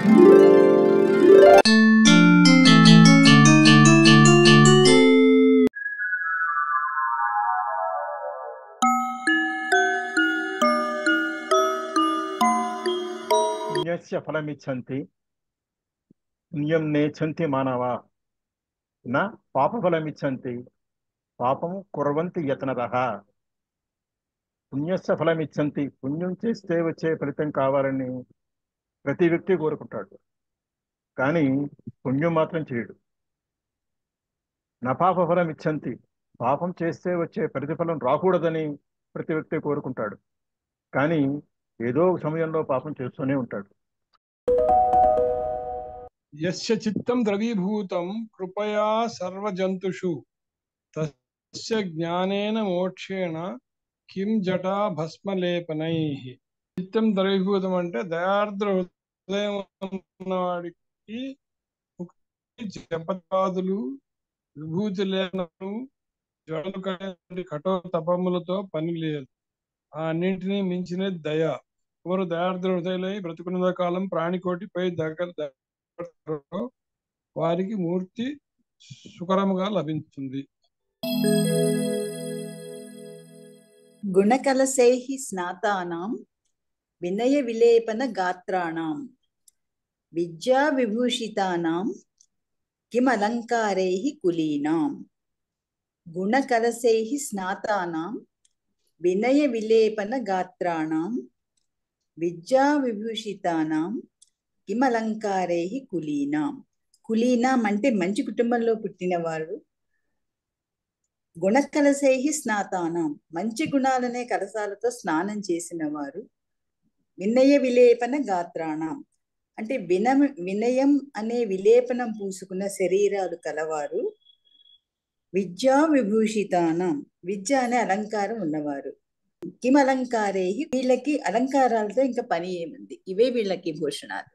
పుణ్యస్య ఫలమిచ్చంతి పుణ్యం నేచ్చంతి మానవ నా పాపఫలమిచ్చంతి పాపము కుర్వంతి యతనదః పుణ్యస్య ఫలమిచ్చంతి పుణ్యం చేస్తే వచ్చే ఫలితం కావాలని ప్రతి వ్యక్తి కోరుకుంటాడు కానీ పుణ్యం మాత్రం చేయడు నా పాప ఫలం ఇచ్చంతి పాపం చేస్తే వచ్చే ప్రతిఫలం రాకూడదని ప్రతి వ్యక్తి కోరుకుంటాడు కానీ ఏదో ఒక సమయంలో పాపం చేస్తూనే ఉంటాడు యస్య చిత్తం ద్రవీభూతం కృపయా సర్వజంతుషు తస్య జ్ఞానేన మోక్షేణ కిం జటా భస్మలేపనై చిత్తం ద్రవీభూతం అంటే దయార్ద్ర హృదయం ఉన్నవాడికి ముక్తి జపదాదులు విభూతి లేనను జ్వరాలు కలిగిన కఠోర తపములతో పని లేదు ఆ అన్నింటినీ మించిన దయ ఎవరు దయార్ద్ర హృదయులై బ్రతుకున్న కాలం ప్రాణికోటిపై దగ్గర వారికి మూర్తి సుకరముగా లభించుతుంది గుణకలశైః స్నాతానాం వినయ విలేపన గాత్రాణం విద్యా విభూషితానాం కిమలంకారైః కులీనాం గుణకలశైః స్నాతానాం వినయ విలేపన గాత్రాణం విద్యా విభూషితానాం కిమలంకారైః కులీనాం కులీనాం అంటే మంచి కుటుంబంలో పుట్టిన వాళ్ళు గుణకలశై స్నాతానం మంచి గుణాలనే కలశాలతో స్నానం చేసిన వారు వినయ విలేపన గాత్రాణం అంటే విన వినయం అనే విలేపనం పూసుకున్న శరీరాలు కలవారు విద్యా విభూషితానం విద్య అనే అలంకారం ఉన్నవారు కిం అలంకారే వీళ్ళకి అలంకారాలతో ఇంకా పని ఏముంది ఇవే వీళ్ళకి భూషణాలు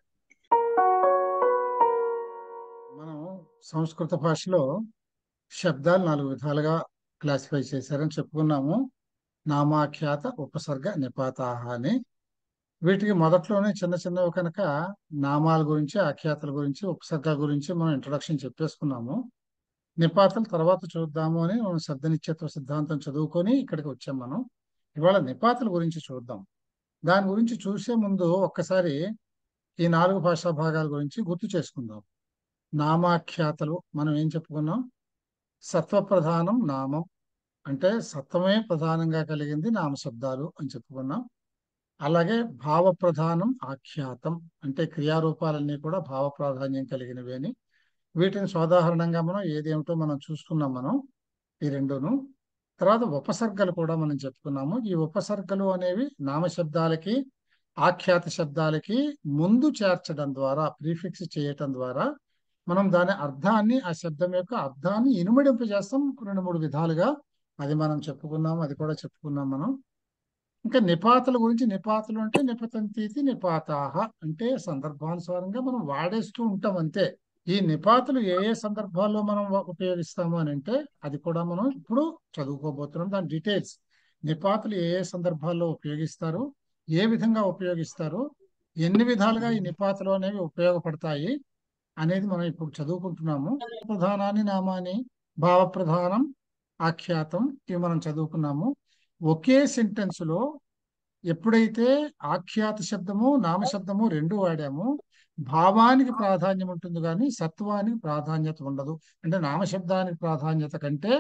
మనం సంస్కృత భాషలో శబ్దాలు నాలుగు విధాలుగా క్లాసిఫై చేశారని చెప్పుకున్నాము నామాఖ్యాత ఉపసర్గ నిపాతాహ అని వీటికి మొదట్లోనే చిన్న చిన్నవి కనుక నామాల గురించి ఆఖ్యాతల గురించి ఉపసర్గ గురించి మనం ఇంట్రొడక్షన్ చెప్పేసుకున్నాము నిపాతలు తర్వాత చూద్దాము అని మనం శబ్ద నిత్యత్వ సిద్ధాంతం చదువుకొని ఇక్కడికి వచ్చాం మనం ఇవాళ నిపాతల గురించి చూద్దాం దాని గురించి చూసే ముందు ఒక్కసారి ఈ నాలుగు భాషా భాగాల గురించి గుర్తు చేసుకుందాం నామాఖ్యాతలు మనం ఏం చెప్పుకున్నాం సత్వప్రధానం నామం అంటే సత్వమే ప్రధానంగా కలిగింది నామశబ్దాలు అని చెప్పుకున్నాం అలాగే భావ ప్రధానం ఆఖ్యాతం అంటే క్రియారూపాలన్నీ కూడా భావ ప్రాధాన్యం కలిగినవి అని వీటిని సోదాహరణంగా మనం ఏదేమిటో మనం చూసుకున్నాం మనం ఈ రెండును తర్వాత ఉపసర్గలు కూడా మనం చెప్పుకున్నాము ఈ ఉపసర్గలు అనేవి నామశబ్దాలకి ఆఖ్యాత శబ్దాలకి ముందు చేర్చడం ద్వారా ప్రీఫిక్స్ చేయటం ద్వారా మనం దాని అర్థాన్ని ఆ శబ్దం యొక్క అర్థాన్ని ఇనుమడింపజేస్తాం రెండు మూడు విధాలుగా అది మనం చెప్పుకున్నాం అది కూడా చెప్పుకున్నాం మనం ఇంకా నిపాతల గురించి నిపాతలు అంటే నిపతంతీతి నిపాతాహ అంటే సందర్భానుసారంగా మనం వాడేస్తూ ఉంటాం అంతే ఈ నిపాతలు ఏ ఏ సందర్భాల్లో మనం ఉపయోగిస్తాము అని అంటే అది కూడా మనం ఇప్పుడు చదువుకోబోతున్నాం దాని డీటెయిల్స్ నిపాతలు ఏ ఏ సందర్భాల్లో ఉపయోగిస్తారు ఏ విధంగా ఉపయోగిస్తారు ఎన్ని విధాలుగా ఈ నిపాతలు అనేవి ఉపయోగపడతాయి అనేది మనం ఇప్పుడు చదువుకుంటున్నాము ప్రధానాన్ని నామాని భావ ప్రధానం ఆఖ్యాతం ఇవి మనం చదువుకున్నాము ఒకే సెంటెన్స్ లో ఎప్పుడైతే ఆఖ్యాత శబ్దము నామశబ్దము రెండు వాడామో భావానికి ప్రాధాన్యం ఉంటుంది కానీ సత్వానికి ప్రాధాన్యత ఉండదు అంటే నామశబ్దానికి ప్రాధాన్యత కంటే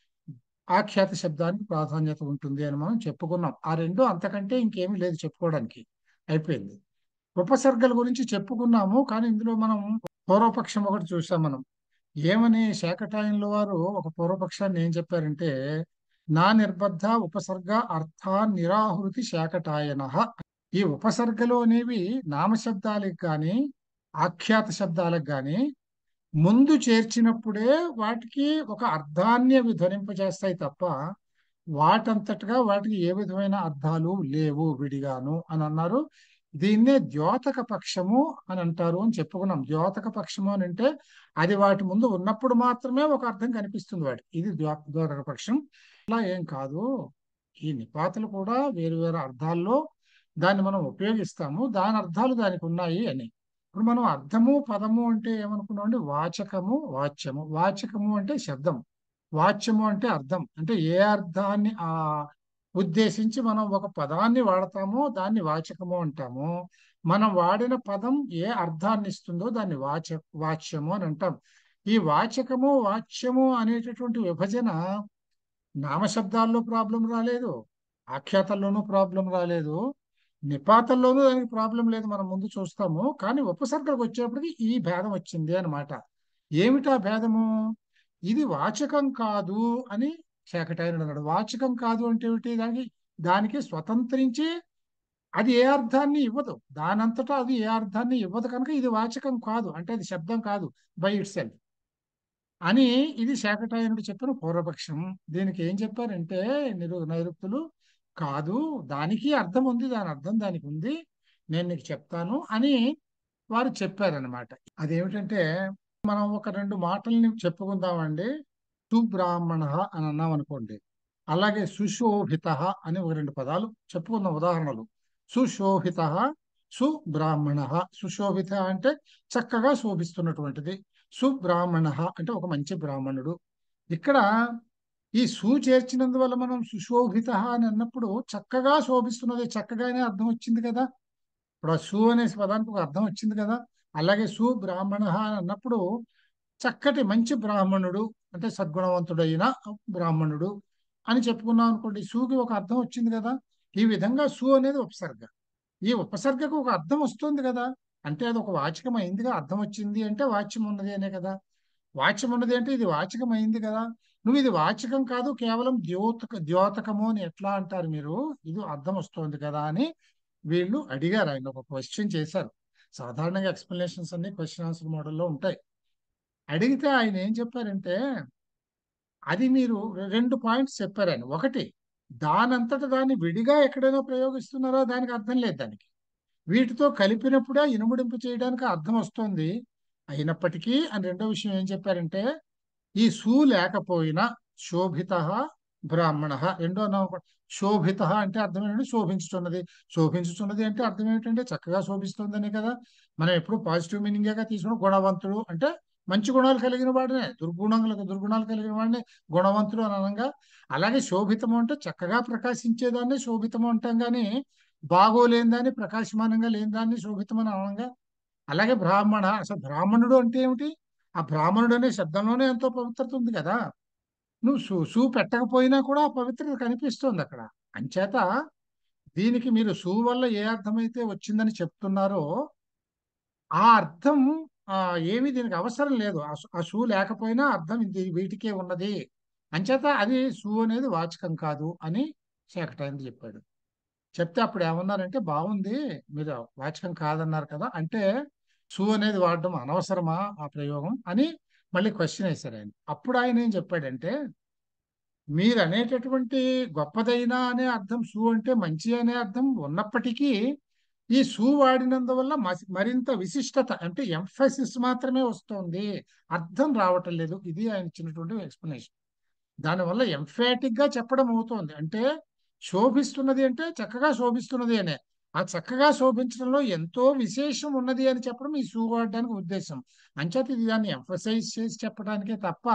ఆఖ్యాత శబ్దానికి ప్రాధాన్యత ఉంటుంది అని మనం చెప్పుకున్నాం ఆ రెండు అంతకంటే ఇంకేమీ లేదు చెప్పుకోవడానికి అయిపోయింది ఉపసర్గల గురించి చెప్పుకున్నాము కానీ ఇందులో మనం పూర్వపక్షం ఒకటి చూసాం మనం ఏమని శాకటాయంలో వారు ఒక పూర్వపక్షాన్ని ఏం చెప్పారంటే నా నిర్బద్ధ ఉపసర్గ అర్థ నిరాహృతి శాకటాయన ఈ ఉపసర్గలు అనేవి నామశబ్దాలకు కానీ ఆఖ్యాత శబ్దాలకు కానీ ముందు చేర్చినప్పుడే వాటికి ఒక అర్థాన్ని అవి ధ్వనింపజేస్తాయి తప్ప వాటంతటగా వాటికి ఏ విధమైన అర్థాలు లేవు విడిగాను అని అన్నారు దీన్నే ద్యోతక పక్షము అని అంటారు అని చెప్పుకున్నాం ద్యోతక పక్షము అని అంటే అది వాటి ముందు ఉన్నప్పుడు మాత్రమే ఒక అర్థం కనిపిస్తుంది వాటికి ఇది ద్యో ద్యోతక పక్షం అలా ఏం కాదు ఈ నిపాతలు కూడా వేరు వేరు అర్థాల్లో దాన్ని మనం ఉపయోగిస్తాము దాని అర్థాలు దానికి ఉన్నాయి అని ఇప్పుడు మనం అర్థము పదము అంటే ఏమనుకున్నాం అంటే వాచకము వాచ్యము వాచకము అంటే శబ్దం వాచ్యము అంటే అర్థం అంటే ఏ అర్థాన్ని ఆ ఉద్దేశించి మనం ఒక పదాన్ని వాడతామో దాన్ని వాచకము అంటాము మనం వాడిన పదం ఏ అర్థాన్ని ఇస్తుందో దాన్ని వాచ వాచ్యము అని అంటాం ఈ వాచకము వాచ్యము అనేటటువంటి విభజన నామశబ్దాల్లో ప్రాబ్లం రాలేదు ఆఖ్యాతల్లోనూ ప్రాబ్లం రాలేదు నిపాతల్లోనూ దానికి ప్రాబ్లం లేదు మనం ముందు చూస్తాము కానీ ఉపసర్గలకు వచ్చేప్పటికి ఈ భేదం వచ్చింది అన్నమాట ఏమిటా భేదము ఇది వాచకం కాదు అని శాఖటాయనుడు అన్నాడు వాచకం కాదు అంటే ఏమిటి దానికి దానికి స్వతంత్రించి అది ఏ అర్థాన్ని ఇవ్వదు దానంతటా అది ఏ అర్థాన్ని ఇవ్వదు కనుక ఇది వాచకం కాదు అంటే అది శబ్దం కాదు బై ఇట్ సెల్ఫ్ అని ఇది శాకటాయనుడు చెప్పిన పూర్వపక్షం దీనికి ఏం చెప్పారంటే నిరు నైరుక్తులు కాదు దానికి అర్థం ఉంది దాని అర్థం దానికి ఉంది నేను నీకు చెప్తాను అని వారు చెప్పారనమాట అదేమిటంటే మనం ఒక రెండు మాటల్ని చెప్పుకుందామండి సుబ్రాహ్మణ అని అన్నాం అనుకోండి అలాగే సుశోభిత అని ఒక రెండు పదాలు చెప్పుకుందాం ఉదాహరణలు సుశోభిత సుబ్రాహ్మణ సుశోభిత అంటే చక్కగా శోభిస్తున్నటువంటిది సుబ్రాహ్మణ అంటే ఒక మంచి బ్రాహ్మణుడు ఇక్కడ ఈ సు చేర్చినందువల్ల మనం సుశోభిత అని అన్నప్పుడు చక్కగా శోభిస్తున్నది చక్కగానే అర్థం వచ్చింది కదా ఇప్పుడు ఆ సు అనే పదానికి ఒక అర్థం వచ్చింది కదా అలాగే సుబ్రాహ్మణ అని అన్నప్పుడు చక్కటి మంచి బ్రాహ్మణుడు అంటే సద్గుణవంతుడైన బ్రాహ్మణుడు అని చెప్పుకున్నాం అనుకోండి సుకి ఒక అర్థం వచ్చింది కదా ఈ విధంగా సు అనేది ఉపసర్గ ఈ ఉపసర్గకు ఒక అర్థం వస్తుంది కదా అంటే అది ఒక వాచకం అయిందిగా అర్థం వచ్చింది అంటే వాచ్యం ఉన్నది అనే కదా వాచ్యం ఉన్నది అంటే ఇది వాచకం అయింది కదా నువ్వు ఇది వాచకం కాదు కేవలం ద్యోతక ద్యోతకము అని ఎట్లా అంటారు మీరు ఇది అర్థం వస్తుంది కదా అని వీళ్ళు అడిగారు ఆయన ఒక క్వశ్చన్ చేశారు సాధారణంగా ఎక్స్ప్లెనేషన్స్ అన్ని క్వశ్చన్ ఆన్సర్ మోడల్లో ఉంటాయి అడిగితే ఆయన ఏం చెప్పారంటే అది మీరు రెండు పాయింట్స్ చెప్పారు ఆయన ఒకటి దానంతట దాన్ని విడిగా ఎక్కడైనా ప్రయోగిస్తున్నారో దానికి అర్థం లేదు దానికి వీటితో కలిపినప్పుడే ఇనుముడింపు చేయడానికి అర్థం వస్తుంది అయినప్పటికీ అని రెండో విషయం ఏం చెప్పారంటే ఈ సు లేకపోయినా శోభిత బ్రాహ్మణ రెండో నామ శోభిత అంటే అర్థం ఏంటంటే శోభించుతున్నది శోభించుతున్నది అంటే అర్థం ఏమిటంటే చక్కగా శోభిస్తుందని కదా మనం ఎప్పుడు పాజిటివ్ మీనింగ్గా తీసుకుని గుణవంతుడు అంటే మంచి గుణాలు కలిగిన వాడినే దుర్గుణాలకు దుర్గుణాలు కలిగిన వాడిని గుణవంతుడు అని అనగా అలాగే శోభితము అంటే చక్కగా ప్రకాశించేదాన్ని శోభితము అంటాం కానీ బాగోలేని దాన్ని ప్రకాశమానంగా లేని దాన్ని శోభితమని అనగా అలాగే బ్రాహ్మణ అసలు బ్రాహ్మణుడు అంటే ఏమిటి ఆ బ్రాహ్మణుడు అనే శబ్దంలోనే ఎంతో పవిత్రత ఉంది కదా నువ్వు సు సు పెట్టకపోయినా కూడా ఆ పవిత్రత కనిపిస్తుంది అక్కడ అంచేత దీనికి మీరు సు వల్ల ఏ అర్థమైతే వచ్చిందని చెప్తున్నారో ఆ అర్థం ఆ ఏమి దీనికి అవసరం లేదు ఆ సు- ఆ సు లేకపోయినా అర్థం ఇది వీటికే ఉన్నది అంచేత అది సు అనేది వాచకం కాదు అని శేఖటైంది చెప్పాడు చెప్తే అప్పుడు ఏమన్నారంటే బాగుంది మీరు వాచకం కాదన్నారు కదా అంటే సు అనేది వాడడం అనవసరమా ఆ ప్రయోగం అని మళ్ళీ క్వశ్చన్ వేశారు ఆయన అప్పుడు ఆయన ఏం చెప్పాడంటే మీరు అనేటటువంటి గొప్పదైన అనే అర్థం సు అంటే మంచి అనే అర్థం ఉన్నప్పటికీ ఈ సు వాడినందువల్ల మసి- మరింత విశిష్టత అంటే ఎంఫసిస్ మాత్రమే వస్తుంది అర్థం రావటం లేదు ఇది ఆయన ఇచ్చినటువంటి ఎక్స్ప్లెనేషన్ దానివల్ల ఎంఫాటిక్ గా చెప్పడం అవుతోంది అంటే శోభిస్తున్నది అంటే చక్కగా శోభిస్తున్నది అనే ఆ చక్కగా శోభించడంలో ఎంతో విశేషం ఉన్నది అని చెప్పడం ఈ సు వాడడానికి ఉద్దేశం అంచేత ఇది దాన్ని ఎంఫసైజ్ చేసి చెప్పడానికే తప్ప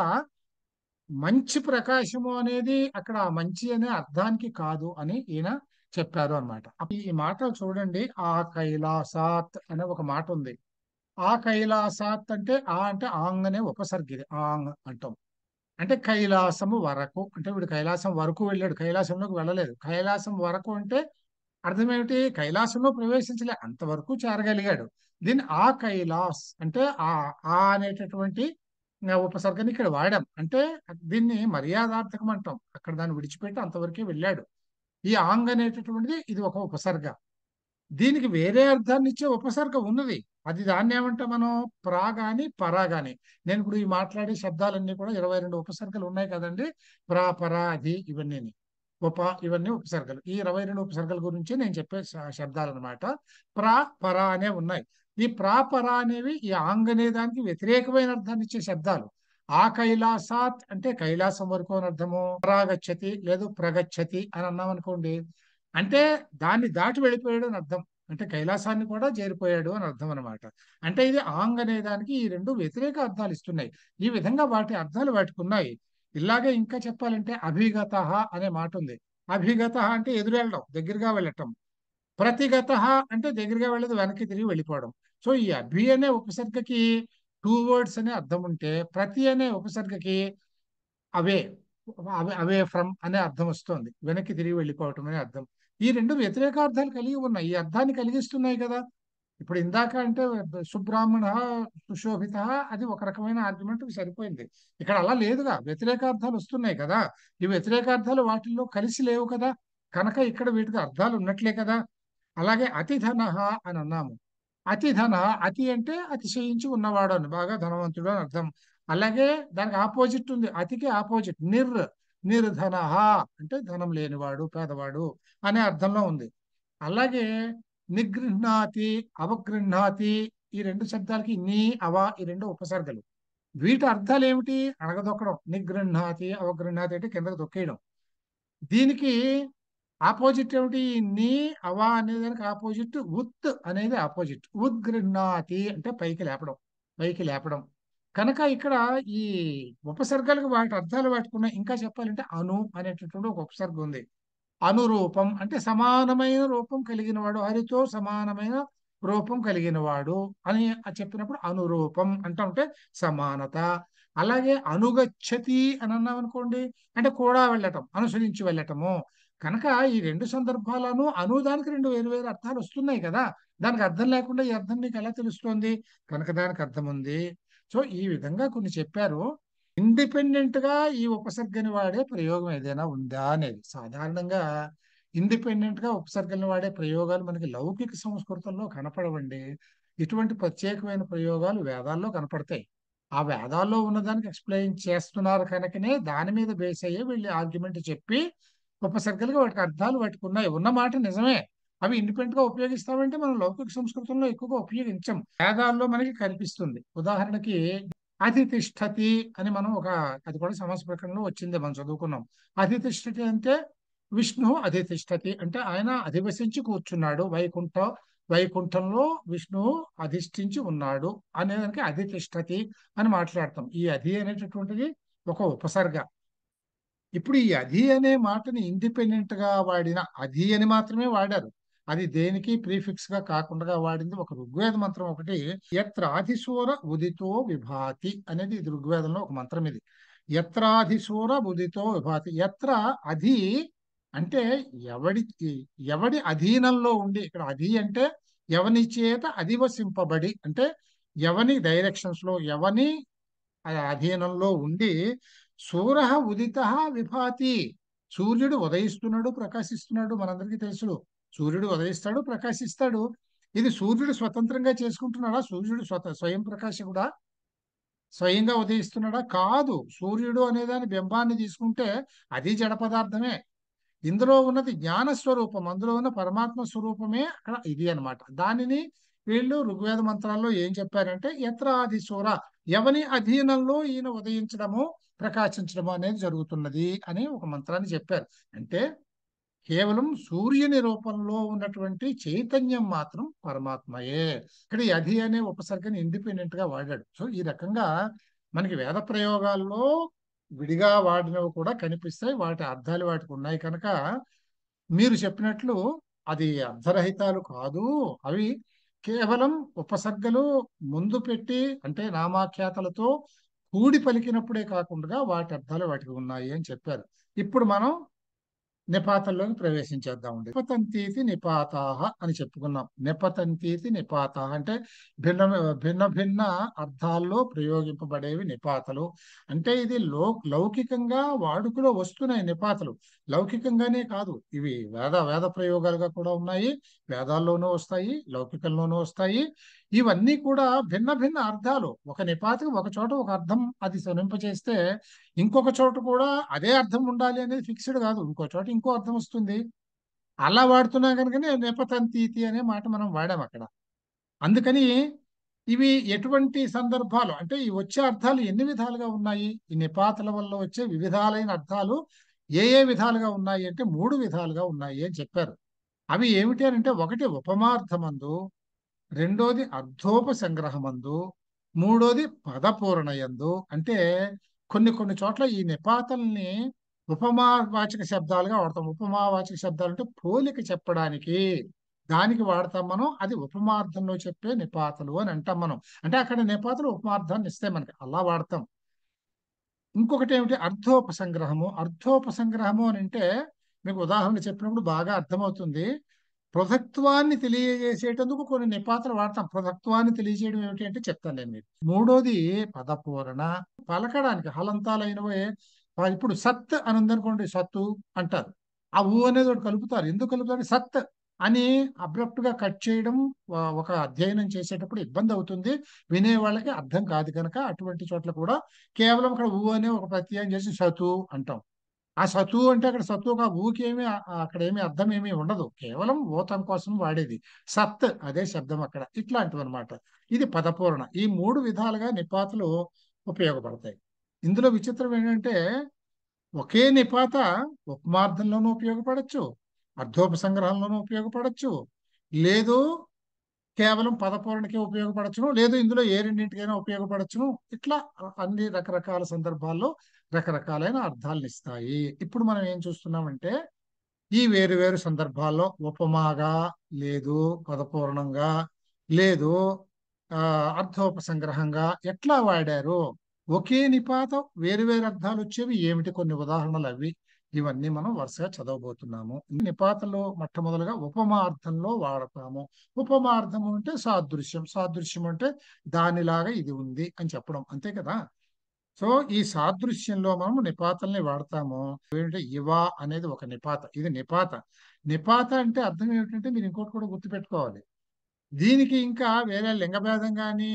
మంచి ప్రకాశము అనేది అక్కడ మంచి అనే అర్థానికి కాదు అని ఈయన చెప్పారు అన్నమాట ఈ మాట చూడండి ఆ కైలాసాత్ అనే ఒక మాట ఉంది ఆ కైలాసాత్ అంటే ఆ అంటే ఆంగ్ అనే ఉపసర్గిది ఆంగ్ అంటాం అంటే కైలాసము వరకు అంటే వీడు కైలాసం వరకు వెళ్ళాడు కైలాసంలోకి వెళ్ళలేదు కైలాసం వరకు అంటే అర్థం ఏమిటి కైలాసంలో ప్రవేశించలే అంతవరకు చేరగలిగాడు దీన్ని ఆ కైలాస్ అంటే ఆ ఆ అనేటటువంటి ఆ, ఉపసర్గని ఇక్కడ వాడాం అంటే దీన్ని మర్యాదార్థకం అంటాం అక్కడ దాన్ని విడిచిపెట్టి అంతవరకే వెళ్ళాడు ఈ ఆంగ్ అనేటటువంటిది ఇది ఒక ఉపసర్గ దీనికి వేరే అర్థాన్ని ఇచ్చే ఉపసర్గ ఉన్నది అది దాన్ని ఏమంటాం మనం ప్రా గాని పరా గాని నేను ఇప్పుడు ఈ మాట్లాడే శబ్దాలన్నీ కూడా ఇరవై రెండు ఉపసర్గలు ఉన్నాయి కదండి ప్రా పరా అది ఇవన్నీ ఉప ఇవన్నీ ఉపసర్గలు ఈ ఇరవై రెండు ఉపసర్గల గురించి నేను చెప్పే శ- శబ్దాలు అనమాట ప్రా పరా అనే ఉన్నాయి ఈ ప్రా పరా అనేవి ఈ ఆంగ్ అనే దానికి వ్యతిరేకమైన అర్థాన్ని ఇచ్చే శబ్దాలు ఆ కైలాసాత్ అంటే కైలాసం వరకు అని అర్థము పరాగచ్చతి లేదు ప్రగచ్చతి అని అన్నాం అనుకోండి అంటే దాన్ని దాటి వెళ్ళిపోయాడు అని అర్థం అంటే కైలాసాన్ని కూడా చేరిపోయాడు అని అర్థం అనమాట అంటే ఇది ఆంగ్ అనే దానికి ఈ రెండు వ్యతిరేక అర్థాలు ఇస్తున్నాయి ఈ విధంగా వాటి అర్థాలు వాటికి ఉన్నాయి ఇలాగే ఇంకా చెప్పాలంటే అభిగత అనే మాట ఉంది అభిగత అంటే ఎదురు వెళ్ళడం దగ్గరగా వెళ్ళటం ప్రతిగత అంటే దగ్గరగా వెళ్ళదు వెనక్కి తిరిగి వెళ్ళిపోవడం సో ఈ అభి అనే ఉపసర్గకి టూ వర్డ్స్ అనే అర్థం ఉంటే ప్రతి అనే ఉపసర్గకి అవే అవే అవే ఫ్రమ్ అనే అర్థం వస్తుంది వెనక్కి తిరిగి వెళ్ళిపోవటం అనే అర్థం ఈ రెండు వ్యతిరేకార్థాలు కలిగి ఉన్నాయి ఈ అర్థాన్ని కలిగిస్తున్నాయి కదా ఇప్పుడు ఇందాక అంటే సుబ్రాహ్మణ సుశోభిత అది ఒక రకమైన ఆర్గ్యుమెంట్ సరిపోయింది ఇక్కడ అలా లేదుగా వ్యతిరేకార్థాలు వస్తున్నాయి కదా ఈ వ్యతిరేకార్థాలు వాటిల్లో కలిసి లేవు కదా కనుక ఇక్కడ వీటికి అర్థాలు ఉన్నట్లే కదా అలాగే అతిధన అని అన్నాము అతిధన అతి అంటే అతిశయించి ఉన్నవాడు అని బాగా ధనవంతుడు అని అర్థం అలాగే దానికి ఆపోజిట్ ఉంది అతికి ఆపోజిట్ నిర్ నిర్ధన అంటే ధనం లేనివాడు పేదవాడు అనే అర్థంలో ఉంది అలాగే నిగృహ్ణాతి అవగృహ్ణాతి ఈ రెండు శబ్దాలకి నీ అవ ఈ రెండు ఉపసర్గలు వీటి అర్థాలు ఏమిటి అణగదొక్కడం నిగృహ్ణాతి అవగృహ్ణాతి అంటే కిందకు దొక్కేయడం దీనికి ఆపోజిట్ ఏమిటి నీ అవ అనే దానికి ఆపోజిట్ ఉత్ అనేది ఆపోజిట్ ఉద్గృహ్ణాతి అంటే పైకి లేపడం పైకి లేపడం కనుక ఇక్కడ ఈ ఉపసర్గాలకు వాటి అర్థాలు వాటికున్నాయి ఇంకా చెప్పాలంటే అను అనేటటువంటి ఒక ఉపసర్గ ఉంది అనురూపం అంటే సమానమైన రూపం కలిగిన వాడు హరితో సమానమైన రూపం కలిగిన వాడు అని చెప్పినప్పుడు అనురూపం అంటే ఉంటే సమానత అలాగే అనుగచ్చతి అని అన్నాం అనుకోండి అంటే కూడా వెళ్ళటం అనుసరించి వెళ్ళటము కనుక ఈ రెండు సందర్భాలను అను దానికి రెండు వేరు వేరు అర్థాలు వస్తున్నాయి కదా దానికి అర్థం లేకుండా ఈ అర్థం నీకు ఎలా తెలుస్తుంది కనుక దానికి అర్థం ఉంది సో ఈ విధంగా కొన్ని చెప్పారు ఇండిపెండెంట్ గా ఈ ఉపసర్గని వాడే ప్రయోగం ఏదైనా ఉందా అనేది సాధారణంగా ఇండిపెండెంట్ గా ఉపసర్గలను వాడే ప్రయోగాలు మనకి లౌకిక సంస్కృతంలో కనపడవండి ఇటువంటి ప్రత్యేకమైన ప్రయోగాలు వేదాల్లో కనపడతాయి ఆ వేదాల్లో ఉన్నదానికి ఎక్స్ప్లెయిన్ చేస్తున్నారు కనుకనే దాని మీద బేస్ అయ్యే వీళ్ళు ఆర్గ్యుమెంట్ చెప్పి ఉపసర్గలుగా వాటికి అర్థాలు వాటికి ఉన్నాయి ఉన్న మాట నిజమే అవి ఇండిపెండెంట్ గా ఉపయోగిస్తామంటే మనం లౌకిక సంస్కృతంలో ఎక్కువగా ఉపయోగించం వేదాల్లో మనకి కనిపిస్తుంది ఉదాహరణకి అధితిష్టతి అని మనం ఒక అది కూడా సమాస ప్రకరణలో వచ్చింది మనం చదువుకున్నాం అధితిష్టతి అంటే విష్ణు అధితిష్టతి అంటే ఆయన అధివసించి కూర్చున్నాడు వైకుంఠ వైకుంఠంలో విష్ణువు అధిష్ఠించి ఉన్నాడు అనేదానికి అధితిష్టతి అని మాట్లాడతాం ఈ అధి అనేటటువంటిది ఒక ఉపసర్గ ఇప్పుడు ఈ అధి అనే మాటని ఇండిపెండెంట్ గా వాడిన అధి అని మాత్రమే వాడారు అది దేనికి ప్రీఫిక్స్ గా కాకుండా వాడింది ఒక ఋగ్వేద మంత్రం ఒకటి ఎత్రాధిశూర ఉదితో విభాతి అనేది ఇది ఋగ్వేదంలో ఒక మంత్రం ఇది ఎత్రాధిశూర ఉదితో విభాతి ఎత్ర అధి అంటే ఎవడి ఎవడి అధీనంలో ఉండి ఇక్కడ అధి అంటే ఎవని చేత అధివసింపబడి అంటే ఎవని డైరెక్షన్స్ లో ఎవని అధీనంలో ఉండి సూర ఉదిత విభాతి సూర్యుడు ఉదయిస్తున్నాడు ప్రకాశిస్తున్నాడు మనందరికీ తెలుసు సూర్యుడు ఉదయిస్తాడు ప్రకాశిస్తాడు ఇది సూర్యుడు స్వతంత్రంగా చేసుకుంటున్నాడా సూర్యుడు స్వత స్వయం ప్రకాశకుడా స్వయంగా ఉదయిస్తున్నాడా కాదు సూర్యుడు అనేదాని బింబాన్ని తీసుకుంటే అది జడ పదార్థమే ఇందులో ఉన్నది జ్ఞాన స్వరూపం అందులో ఉన్న పరమాత్మ స్వరూపమే అక్కడ ఇది అనమాట దానిని వీళ్ళు ఋగ్వేద మంత్రాల్లో ఏం చెప్పారంటే ఎత్రాది సూర ఎవని అధీనంలో ఈయన ఉదయించడము ప్రకాశించడము అనేది జరుగుతున్నది అని ఒక మంత్రాన్ని చెప్పారు అంటే కేవలం సూర్యుని రూపంలో ఉన్నటువంటి చైతన్యం మాత్రం పరమాత్మయే ఇక్కడ ఈ అధి అనే ఉపసర్గని ఇండిపెండెంట్ గా వాడాడు సో ఈ రకంగా మనకి వేద ప్రయోగాల్లో విడిగా వాడినవి కూడా కనిపిస్తాయి వాటి అర్థాలు వాటికి ఉన్నాయి కనుక మీరు చెప్పినట్లు అది అర్ధరహితాలు కాదు అవి కేవలం ఉపసర్గలు ముందు పెట్టి అంటే నామాఖ్యాతలతో కూడి పలికినప్పుడే కాకుండా వాటి అర్థాలు వాటికి ఉన్నాయి అని చెప్పారు ఇప్పుడు మనం నిపాతంలోకి ప్రవేశించేద్దాం నిపతంతీతి నిపాతాహ అని చెప్పుకున్నాం నిపతంతీతి నిపాతాహ అంటే భిన్న భిన్న భిన్న అర్థాల్లో ప్రయోగింపబడేవి నిపాతలు అంటే ఇది లో లౌకికంగా వాడుకలో వస్తున్నాయి నిపాతలు లౌకికంగానే కాదు ఇవి వేద వేద ప్రయోగాలుగా కూడా ఉన్నాయి వేదాల్లోనూ వస్తాయి లౌకికంలోనూ వస్తాయి ఇవన్నీ కూడా భిన్న భిన్న అర్థాలు ఒక నిపాతకి ఒక చోట ఒక అర్థం అది స్వనింపచేస్తే ఇంకొక చోట కూడా అదే అర్థం ఉండాలి అనేది ఫిక్స్డ్ కాదు ఇంకో చోట ఇంకో అర్థం వస్తుంది అలా వాడుతున్నా కనుకనే నెపతంతీతి అనే మాట మనం వాడాం అక్కడ అందుకని ఇవి ఎటువంటి సందర్భాలు అంటే ఈ వచ్చే అర్థాలు ఎన్ని విధాలుగా ఉన్నాయి ఈ నిపాతల వల్ల వచ్చే వివిధాలైన అర్థాలు ఏ ఏ విధాలుగా ఉన్నాయి అంటే మూడు విధాలుగా ఉన్నాయి అని చెప్పారు అవి ఏమిటి అని అంటే ఒకటి ఉపమార్థమందు రెండోది అర్థోపసంగ్రహమందు మూడోది పదపూరణయందు అంటే కొన్ని కొన్ని చోట్ల ఈ నిపాతల్ని ఉపమావాచక శబ్దాలుగా వాడతాం ఉపమావాచక శబ్దాలు అంటే పోలిక చెప్పడానికి దానికి వాడతాం మనం అది ఉపమార్థంలో చెప్పే నిపాతలు అని అంటాం మనం అంటే అక్కడ నిపాతలు ఉపమార్థాన్ని ఇస్తాయి మనకి అలా వాడతాం ఇంకొకటి ఏమిటి అర్థోపసంగ్రహము అర్థోపసంగ్రహము అని అంటే మీకు ఉదాహరణ చెప్పినప్పుడు బాగా అర్థమవుతుంది పృథక్త్వాన్ని తెలియజేసేటందుకు కొన్ని నిపాతలు వాడతాం పృథక్త్వాన్ని తెలియజేయడం ఏమిటి అంటే చెప్తాను నేను మీకు మూడోది పదపూరణ పలకడానికి హలంతాలైనవే ఇప్పుడు సత్ అని ఉందనుకోండి సత్తు అంటారు ఆ ఊ అనేది ఒకటి కలుపుతారు ఎందుకు కలుపుతారు సత్ అని అబ్రప్ట్ గా కట్ చేయడం ఆ, ఒక అధ్యయనం చేసేటప్పుడు ఇబ్బంది అవుతుంది వినే వాళ్ళకి అర్థం కాదు కనుక అటువంటి చోట్ల కూడా కేవలం అక్కడ ఊ అనే ఒక ప్రత్యయం చేసి సతు అంటాం ఆ సతు అంటే అక్కడ సత్తు ఒక ఊకి ఏమి అక్కడ ఏమి అర్థం ఏమీ ఉండదు కేవలం ఊతం కోసం వాడేది సత్ అదే శబ్దం అక్కడ ఇట్లాంటివి అనమాట ఇది పదపూర్ణ ఈ మూడు విధాలుగా నిపాతలు ఉపయోగపడతాయి ఇందులో విచిత్రం ఏంటంటే ఒకే నిపాత ఉపమార్థంలోనూ ఉపయోగపడచ్చు అర్థోపసంగ్రహంలోనూ ఉపయోగపడచ్చు లేదు కేవలం పదపూరణకే ఉపయోగపడచ్చును లేదు ఇందులో ఏ రెండింటికైనా ఉపయోగపడచ్చును ఇట్లా అన్ని రకరకాల సందర్భాల్లో రకరకాలైన అర్థాలను ఇస్తాయి ఇప్పుడు మనం ఏం చూస్తున్నామంటే ఈ వేరు వేరు సందర్భాల్లో ఉపమాగా లేదు పదపూర్ణంగా లేదు ఆ అర్థోపసంగ్రహంగా ఎట్లా వాడారు ఒకే నిపాతం వేరు వేరు అర్థాలు వచ్చేవి ఏమిటి కొన్ని ఉదాహరణలు అవి ఇవన్నీ మనం వరుసగా చదవబోతున్నాము ఈ నిపాతలో మొట్టమొదలుగా ఉపమార్థంలో వాడతాము ఉపమార్థము అంటే సాదృశ్యం సాదృశ్యం అంటే దానిలాగా ఇది ఉంది అని చెప్పడం అంతే కదా సో ఈ సాదృశ్యంలో మనం నిపాతల్ని వాడతాము ఏంటంటే ఇవ అనేది ఒక నిపాత ఇది నిపాత నిపాత అంటే అర్థం ఏమిటంటే మీరు ఇంకోటి కూడా గుర్తుపెట్టుకోవాలి దీనికి ఇంకా వేరే లింగ భేదం కానీ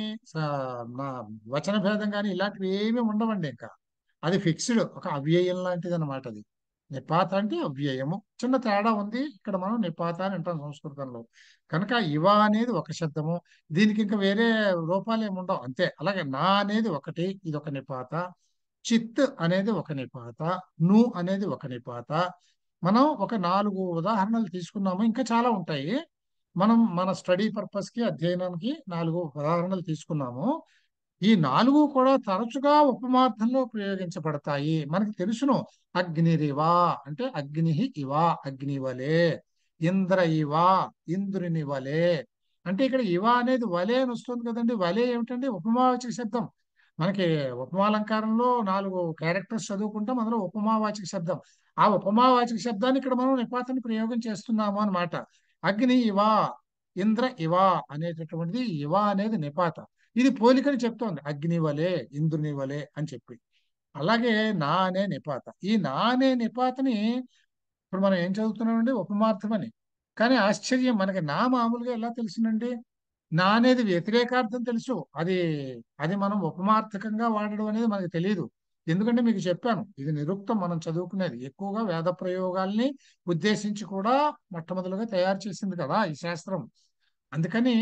నా వచన భేదం కానీ ఇలాంటివి ఏమీ ఉండవండి ఇంకా అది ఫిక్స్డ్ ఒక అవ్యయం లాంటిది అనమాట అది నిపాత అంటే అవ్యయము చిన్న తేడా ఉంది ఇక్కడ మనం నిపాత అని అంటాం సంస్కృతంలో కనుక ఇవ అనేది ఒక శబ్దము దీనికి ఇంకా వేరే రూపాలు ఏమి ఉండవు అంతే అలాగే నా అనేది ఒకటి ఇది ఒక నిపాత చిత్ అనేది ఒక నిపాత ను అనేది ఒక నిపాత మనం ఒక నాలుగు ఉదాహరణలు తీసుకున్నాము ఇంకా చాలా ఉంటాయి మనం మన స్టడీ పర్పస్ కి అధ్యయనానికి నాలుగు ఉదాహరణలు తీసుకున్నాము ఈ నాలుగు కూడా తరచుగా ఉపమార్థంలో ప్రయోగించబడతాయి మనకి తెలుసును అగ్నిరివా అంటే అగ్ని ఇవా అగ్ని వలే ఇంద్ర ఇవా ఇంద్రుని వలే అంటే ఇక్కడ ఇవా అనేది వలే అని వస్తుంది కదండి వలే ఏమిటండి ఉపమావాచక శబ్దం మనకి ఉపమాలంకారంలో నాలుగు క్యారెక్టర్స్ చదువుకుంటాం అందులో ఉపమావాచక శబ్దం ఆ ఉపమావాచక శబ్దాన్ని ఇక్కడ మనం నిపాతని ప్రయోగం చేస్తున్నాము అన్నమాట అగ్ని ఇవా ఇంద్ర ఇవా అనేటటువంటిది ఇవా అనేది నిపాత ఇది పోలికని చెప్తోంది అగ్ని వలే ఇంద్రుని వలే అని చెప్పి అలాగే నా అనే నిపాత ఈ నా అనే నిపాతని ఇప్పుడు మనం ఏం చదువుతున్నామండి ఉపమార్థమని కానీ ఆశ్చర్యం మనకి నా మామూలుగా ఎలా తెలిసిందండి నా అనేది వ్యతిరేకార్థం తెలుసు అది అది మనం ఉపమార్థకంగా వాడడం అనేది మనకు తెలియదు ఎందుకంటే మీకు చెప్పాను ఇది నిరుక్తం మనం చదువుకునేది ఎక్కువగా వేద ప్రయోగాల్ని ఉద్దేశించి కూడా మొట్టమొదలుగా తయారు చేసింది కదా ఈ శాస్త్రం అందుకని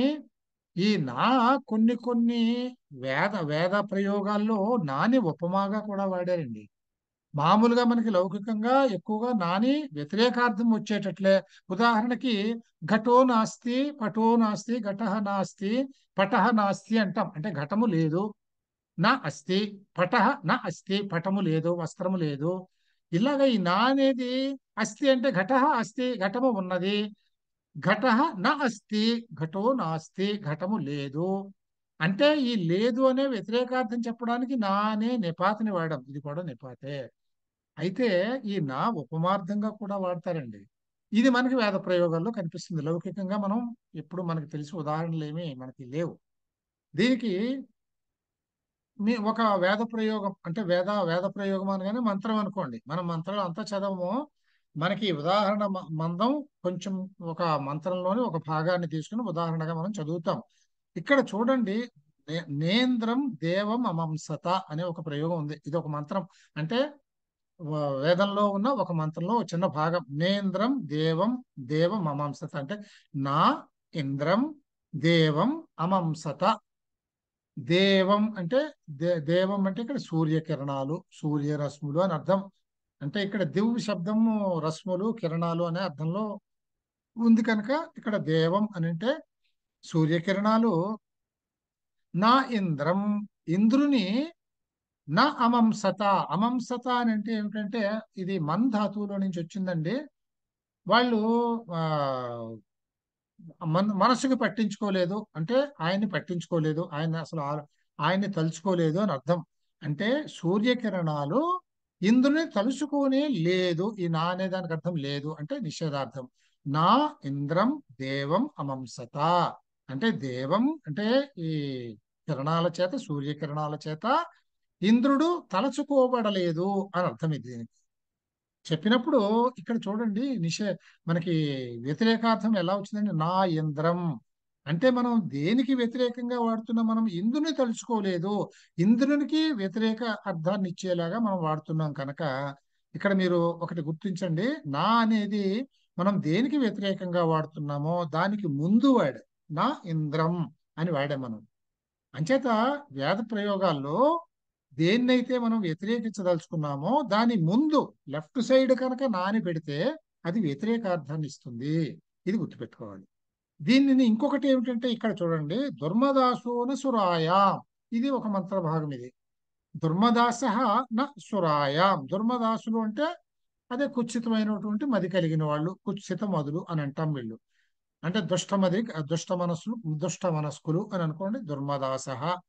ఈ నా కొన్ని కొన్ని వేద వేద ప్రయోగాల్లో నాని ఉపమాగా కూడా వాడారండి మామూలుగా మనకి లౌకికంగా ఎక్కువగా నాని వ్యతిరేకార్థం వచ్చేటట్లే ఉదాహరణకి ఘటో నాస్తి పటో నాస్తి ఘట నాస్తి పట నాస్తి అంటాం అంటే ఘటము లేదు నా అస్తి పట నా అస్తి పటము లేదు వస్త్రము లేదు ఇలాగ ఈ నా అనేది అస్తి అంటే ఘట అస్తి ఘటము ఉన్నది ఘట నా అస్తి ఘటో నాస్తి ఘటము లేదు అంటే ఈ లేదు అనే వ్యతిరేకార్థం చెప్పడానికి నా అనే నిపాతని వాడడం ఇది కూడా నిపాతే అయితే ఈ నా ఉపమార్థంగా కూడా వాడతారండి ఇది మనకి వేద ప్రయోగాల్లో కనిపిస్తుంది లౌకికంగా మనం ఎప్పుడు మనకి తెలిసి ఉదాహరణలు ఏమి మనకి లేవు దీనికి మీ ఒక వేద ప్రయోగం అంటే వేద వేద ప్రయోగం అనగానే మంత్రం అనుకోండి మనం మంత్రాలు అంతా చదవము మనకి ఉదాహరణ మ- మందం కొంచెం ఒక మంత్రంలోని ఒక భాగాన్ని తీసుకుని ఉదాహరణగా మనం చదువుతాం ఇక్కడ చూడండి నే- నేంద్రం దేవం అమంసత అనే ఒక ప్రయోగం ఉంది ఇది ఒక మంత్రం అంటే వ- వేదంలో ఉన్న ఒక మంత్రంలో ఒక చిన్న భాగం నేంద్రం దేవం దేవం అమంసత అంటే నా ఇంద్రం దేవం అమంసత దేవం అంటే దే దేవం అంటే ఇక్కడ సూర్యకిరణాలు సూర్యరశ్ములు అని అర్థం అంటే ఇక్కడ దివ్ శబ్దము రశ్ములు కిరణాలు అనే అర్థంలో ఉంది కనుక ఇక్కడ దేవం అని అంటే సూర్యకిరణాలు నా ఇంద్రం ఇంద్రుని నా అమంసత అమంసత అని అంటే ఏమిటంటే ఇది మన్ ధాతువులో నుంచి వచ్చిందండి వాళ్ళు ఆ మన మనసుకు పట్టించుకోలేదు అంటే ఆయన్ని పట్టించుకోలేదు ఆయన అసలు ఆ- ఆయన్ని తలుచుకోలేదు అని అర్థం అంటే సూర్యకిరణాలు ఇంద్రుని తలుచుకోనే లేదు ఈ నా అనే దానికి అర్థం లేదు అంటే నిషేధార్థం నా ఇంద్రం దేవం అమంసత అంటే దేవం అంటే ఈ కిరణాల చేత సూర్యకిరణాల చేత ఇంద్రుడు తలచుకోబడలేదు అని అర్థం ఇది దీనికి చెప్పినప్పుడు ఇక్కడ చూడండి నిషే మనకి వ్యతిరేకార్థం ఎలా వచ్చిందంటే నా ఇంద్రం అంటే మనం దేనికి వ్యతిరేకంగా వాడుతున్నాం మనం ఇంద్రుని తలుచుకోలేదు ఇంద్రునికి వ్యతిరేక అర్థాన్ని ఇచ్చేలాగా మనం వాడుతున్నాం కనుక ఇక్కడ మీరు ఒకటి గుర్తించండి నా అనేది మనం దేనికి వ్యతిరేకంగా వాడుతున్నామో దానికి ముందు వాడు నా ఇంద్రం అని వాడాం మనం అంచేత వేద ప్రయోగాల్లో దేన్నైతే మనం వ్యతిరేకించదలుచుకున్నామో దాని ముందు లెఫ్ట్ సైడ్ కనుక నాని పెడితే అది వ్యతిరేకార్థాన్ని ఇస్తుంది ఇది గుర్తుపెట్టుకోవాలి దీనిని ఇంకొకటి ఏమిటంటే ఇక్కడ చూడండి దుర్మదాసోన సురాయ ఇది ఒక మంత్ర భాగం ఇది దుర్మదాస న సురాయాం దుర్మదాసులు అంటే అదే కుత్సితమైనటువంటి మది కలిగిన వాళ్ళు కుత్సిత మదులు అని అంటాం వీళ్ళు అంటే దుష్టమది దుష్ట మనస్సులు దుష్ట మనస్కులు అని అనుకోండి దుర్మదాస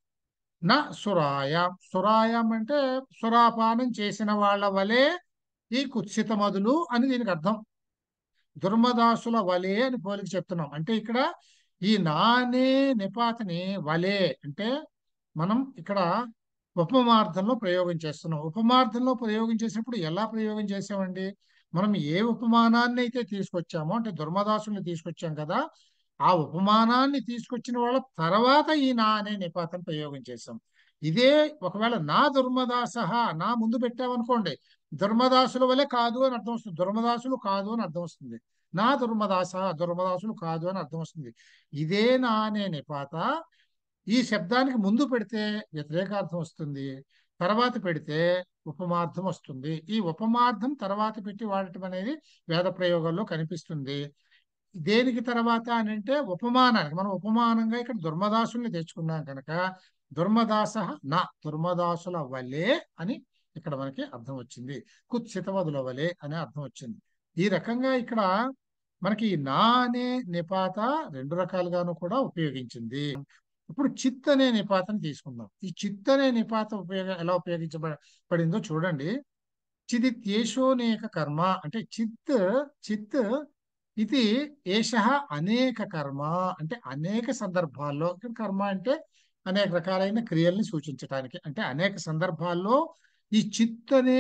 నా సురాయాం సురాయాం అంటే సురాపానం చేసిన వాళ్ళ వలె ఈ కుత్సిత మదులు అని దీనికి అర్థం దుర్మదాసుల వలె అని పోలికి చెప్తున్నాం అంటే ఇక్కడ ఈ నానే నిపాతని వలె అంటే మనం ఇక్కడ ఉపమార్థంలో ప్రయోగం చేస్తున్నాం ఉపమార్థంలో ప్రయోగం చేసినప్పుడు ఎలా ప్రయోగం చేసామండి మనం ఏ ఉపమానాన్ని అయితే తీసుకొచ్చామో అంటే దుర్మదాసుల్ని తీసుకొచ్చాం కదా ఆ ఉపమానాన్ని తీసుకొచ్చిన వాళ్ళ తర్వాత ఈ నా అనే నిపాతం ప్రయోగం చేసాం ఇదే ఒకవేళ నా దుర్మదాస నా ముందు పెట్టామనుకోండి దుర్మదాసుల వలె కాదు అని అర్థం వస్తుంది దుర్మదాసులు కాదు అని అర్థం వస్తుంది నా దుర్మదాస దుర్మదాసులు కాదు అని అర్థం వస్తుంది ఇదే నా అనే నిపాత ఈ శబ్దానికి ముందు పెడితే వ్యతిరేకార్థం వస్తుంది తర్వాత పెడితే ఉపమార్థం వస్తుంది ఈ ఉపమార్థం తర్వాత పెట్టి వాడటం అనేది వేద ప్రయోగాల్లో కనిపిస్తుంది దేనికి తర్వాత అని అంటే ఉపమానానికి మనం ఉపమానంగా ఇక్కడ దుర్మదాసుల్ని తెచ్చుకున్నాం కనుక దుర్మదాస నా దుర్మదాసుల వలె అని ఇక్కడ మనకి అర్థం వచ్చింది కుత్సితవదుల వలె అనే అర్థం వచ్చింది ఈ రకంగా ఇక్కడ మనకి ఈ నా అనే నిపాత రెండు రకాలుగాను కూడా ఉపయోగించింది ఇప్పుడు చిత్ అనే నిపాతను తీసుకుందాం ఈ చిత్ అనే నిపాత ఉపయోగ ఎలా ఉపయోగించబడిందో చూడండి చిదిత్యేషోనేక కర్మ అంటే చిత్ చిత్ ఇది ఏష అనేక కర్మ అంటే అనేక సందర్భాల్లో ఇక్కడ కర్మ అంటే అనేక రకాలైన క్రియల్ని సూచించడానికి అంటే అనేక సందర్భాల్లో ఈ చిత్ అనే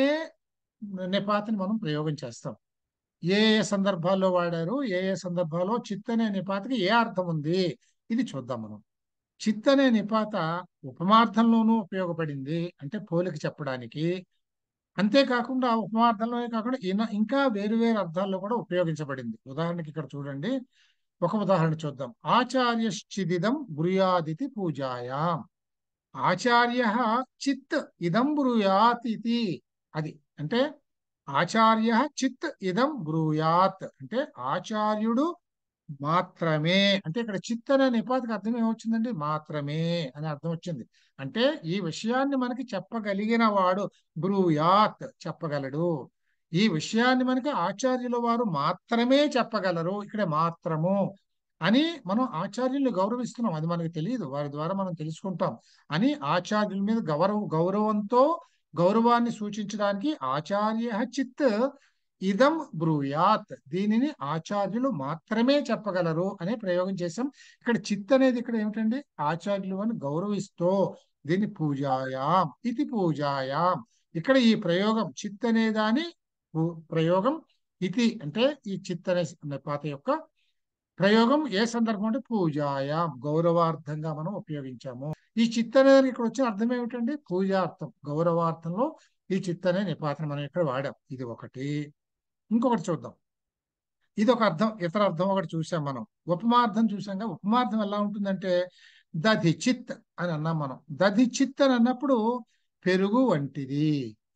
నిపాతని మనం ప్రయోగం చేస్తాం ఏ ఏ సందర్భాల్లో వాడారు ఏ ఏ సందర్భాల్లో చిత్ అనే నిపాతకి ఏ అర్థం ఉంది ఇది చూద్దాం మనం చిత్ అనే నిపాత ఉపమార్థంలోనూ ఉపయోగపడింది అంటే పోలిక చెప్పడానికి అంతేకాకుండా ఉపమార్థంలోనే కాకుండా ఈయన ఇంకా వేరు వేరు అర్థాల్లో కూడా ఉపయోగించబడింది ఉదాహరణకి ఇక్కడ చూడండి ఒక ఉదాహరణ చూద్దాం ఆచార్యశ్చిదిదం బ్రూయాదితి పూజాయాం ఆచార్య చిత్ ఇదం బ్రూయాత్ ఇది అది అంటే ఆచార్య చిత్ ఇదం బ్రూయాత్ అంటే ఆచార్యుడు మాత్రమే అంటే ఇక్కడ చిత్ అనే నిపాతకి అర్థం ఏమొచ్చిందండి మాత్రమే అని అర్థం వచ్చింది అంటే ఈ విషయాన్ని మనకి చెప్పగలిగిన వాడు బ్రూయాత్ చెప్పగలడు ఈ విషయాన్ని మనకి ఆచార్యుల వారు మాత్రమే చెప్పగలరు ఇక్కడ మాత్రము అని మనం ఆచార్యుల్ని గౌరవిస్తున్నాం అది మనకి తెలియదు వారి ద్వారా మనం తెలుసుకుంటాం అని ఆచార్యుల మీద గౌరవ గౌరవంతో గౌరవాన్ని సూచించడానికి ఆచార్య చిత్ ఇదం బ్రూయాత్ దీనిని ఆచార్యులు మాత్రమే చెప్పగలరు అనే ప్రయోగం చేశాం ఇక్కడ చిత్ అనేది ఇక్కడ ఏమిటండి ఆచార్యులు అని గౌరవిస్తూ దీన్ని పూజాయాం ఇది పూజాయాం ఇక్కడ ఈ ప్రయోగం చిత్ అనే దాని పు- ప్రయోగం ఇది అంటే ఈ చిత్ అనే నిపాత యొక్క ప్రయోగం ఏ సందర్భం అంటే పూజాయాం గౌరవార్థంగా మనం ఉపయోగించాము ఈ చిత్ అనే దానికి ఇక్కడ వచ్చిన అర్థం ఏమిటండి పూజార్థం గౌరవార్థంలో ఈ చిత్ అనే నిపాతను మనం ఇక్కడ వాడాం ఇది ఒకటి ఇంకొకటి చూద్దాం ఇది ఒక అర్థం ఇతర అర్థం ఒకటి చూసాం మనం ఉపమార్థం చూసాం ఉపమార్థం ఎలా ఉంటుందంటే దధి చిత్ అని అన్నాం మనం దధి చిత్ అని అన్నప్పుడు పెరుగు వంటిది